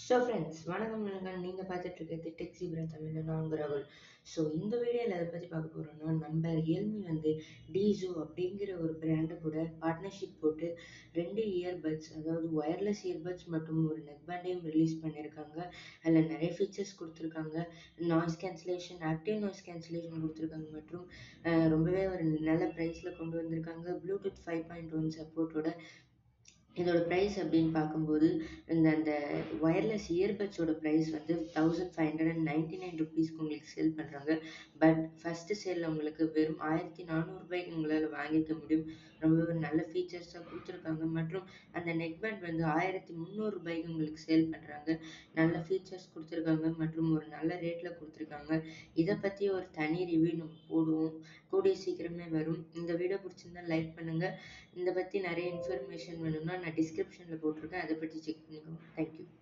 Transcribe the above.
so friends வணக்கம் வணக்கம் நீங்கள் பார்த்துட்டு இருக்கிறது டெக் ஜீப்ரா தமிழில் நான் உங்கள் ராகுல் ஸோ இந்த வீடியோவில் எதை பற்றி பார்க்க போகிறோம்னா நம்ம ரியல்மி வந்து டீசோ அப்படிங்கிற ஒரு பிராண்டு கூட பார்ட்னர்ஷிப் போட்டு ரெண்டு இயர்பட்ஸ் அதாவது ஒயர்லெஸ் இயர்பட்ஸ் மற்றும் ஒரு நெக் பேண்டையும் ரிலீஸ் பண்ணியிருக்காங்க அதில் நிறைய ஃபீச்சர்ஸ் கொடுத்துருக்காங்க noise cancellation active noise cancellation கொடுத்துருக்காங்க மற்றும் அஹ், ரொம்பவே ஒரு நல்ல ப்ரைஸில் கொண்டு வந்திருக்காங்க ப்ளூடூத் ஃபைவ் பாயிண்ட் ஒன் சப்போர்ட்டோட இதோட ப்ரைஸ் அப்படின்னு பார்க்கும்போது இந்த அந்த ஒயர்லெஸ் இயர்பட்ஸோட ப்ரைஸ் வந்து thousand five hundred and ninety nine ருபீஸ்க்கு உங்களுக்கு சேல் பண்ணுறாங்க பட் ஃபஸ்ட்டு சேலில் உங்களுக்கு வெறும் ஆயிரத்தி நானூறுபாய்க்கு உங்களால் வாங்கிக்க முடியும் ரொம்ப ஒரு நல்ல ஃபீச்சர்ஸாக கொடுத்துருக்காங்க மற்றும் அந்த நெக் பேண்ட் வந்து ஆயிரத்தி முந்நூறுபாய்க்கு உங்களுக்கு சேல் பண்ணுறாங்க நல்ல ஃபீச்சர்ஸ் கொடுத்துருக்காங்க மற்றும் ஒரு நல்ல ரேட்டில் கொடுத்துருக்காங்க இதை பற்றி ஒரு தனி ரிவ்யூ நம்ம போடுவோம் கூடிய சீக்கிரமே வரும் இந்த வீடியோ பிடிச்சிருந்தா லைக் பண்ணுங்கள் இதை பற்றி நிறைய இன்ஃபர்மேஷன் வேணும்னா நான் டிஸ்கிரிப்ஷனில் போட்டிருக்கேன் அதை பற்றி செக் பண்ணிக்கோங்க தேங்க்யூ